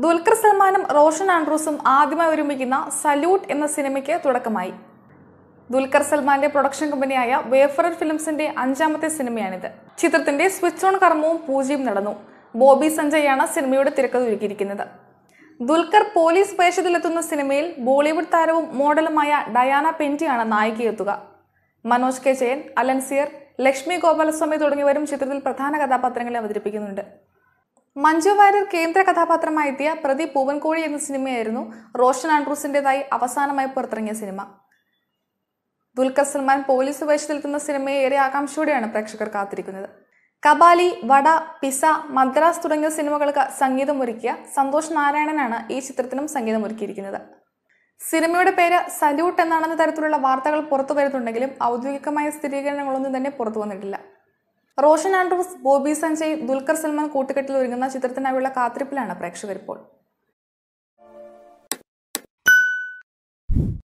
ദുൽഖർ സൽമാനും റോഷൻ ആൻഡ്രൂസും ആദ്യമായി ഒരുമിക്കുന്ന സല്യൂട്ട് എന്ന സിനിമയ്ക്ക് തുടക്കമായി ദുൽഖർ സൽമാന്റെ പ്രൊഡക്ഷൻ കമ്പനിയായ വേഫറർ ഫിലിംസിന്റെ അഞ്ചാമത്തെ സിനിമയാണിത് ചിത്രത്തിന്റെ സ്വിച്ച് ഓൺ കർമ്മവും പൂജയും നടന്നു ബോബി സഞ്ജയാണ് സിനിമയുടെ തിരക്കഥ ഒരുക്കിയിരിക്കുന്നത് ദുൽഖർ പോലീസ് വേഷത്തിലെത്തുന്ന സിനിമയിൽ ബോളിവുഡ് താരവും മോഡലുമായ ഡയാന പെന്റിയാണ് നായികയെത്തുക മനോജ് കെ ജയൻ അലൻസിയർ ലക്ഷ്മി ഗോപാലസ്വാമി തുടങ്ങിയവരും ചിത്രത്തിൽ പ്രധാന കഥാപാത്രങ്ങളെ അവതരിപ്പിക്കുന്നുണ്ട് മഞ്ജു വാര്യർ കേന്ദ്ര കഥാപാത്രമായെത്തിയ പ്രതി പൂവൻകോഴി എന്ന സിനിമയായിരുന്നു റോഷൻ ആൻഡ്രൂസിൻ്റെതായി അവസാനമായി പുറത്തിറങ്ങിയ സിനിമ ദുൽഖർ സൽമാൻ പോലീസ് വേഷത്തിലെത്തുന്ന സിനിമയെ ഏറെ ആകാംക്ഷയോടെയാണ് പ്രേക്ഷകർ കാത്തിരിക്കുന്നത് കബാലി വട പിസ മദ്രാസ് തുടങ്ങിയ സിനിമകൾക്ക് സംഗീതമൊരുക്കിയ സന്തോഷ് നാരായണനാണ് ഈ ചിത്രത്തിനും സംഗീതമൊരുക്കിയിരിക്കുന്നത് സിനിമയുടെ പേര് സല്യൂട്ട് എന്നാണെന്ന തരത്തിലുള്ള വാർത്തകൾ പുറത്തു വരുന്നുണ്ടെങ്കിലും ഔദ്യോഗികമായ സ്ഥിരീകരണങ്ങളൊന്നും തന്നെ പുറത്തു വന്നിട്ടില്ല റോഷൻ ആൻഡ്രൂസ് ബോബി സഞ്ജയ് ദുൽഖർ സൽമാൻ കൂട്ടുകെട്ടിൽ ഒരുങ്ങുന്ന ചിത്രത്തിനായുള്ള കാത്തിരിപ്പിലാണ് പ്രേക്ഷകർ ഇപ്പോൾ